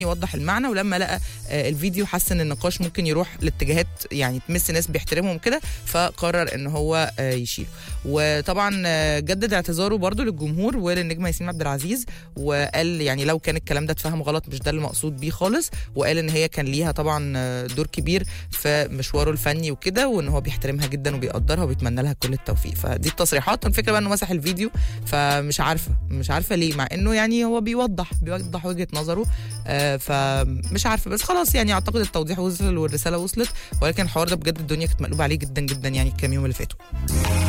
يوضح المعنى ولما لقى آه، الفيديو حس ان النقاش ممكن يروح لاتجاهات يعني تمس ناس بيحترمهم كده فقرر ان هو آه، يشيله وطبعا آه، جدد اعتذاره برضو للجمهور وللنجمه ياسمين عبد العزيز وقال يعني لو كان الكلام ده اتفهم غلط مش ده المقصود بيه خالص وقال ان هي كان ليها طبعا آه، دور كبير في مشواره الفني وكده وان هو بيحترمها جدا وبيقدرها وبيتمنى لها كل التوفيق فدي التصريحات والفكره بقى انه مسح الفيديو فمش عارفه مش عارفه ليه مع انه يعني هو بيوضح بيوضح وجهه نظره آه، فمش عارفه بس خلاص يعني اعتقد التوضيح وصل والرساله وصلت ولكن الحوار ده بجد الدنيا كانت مقلوبه عليه جدا جدا يعني الكام يوم اللي فاتوا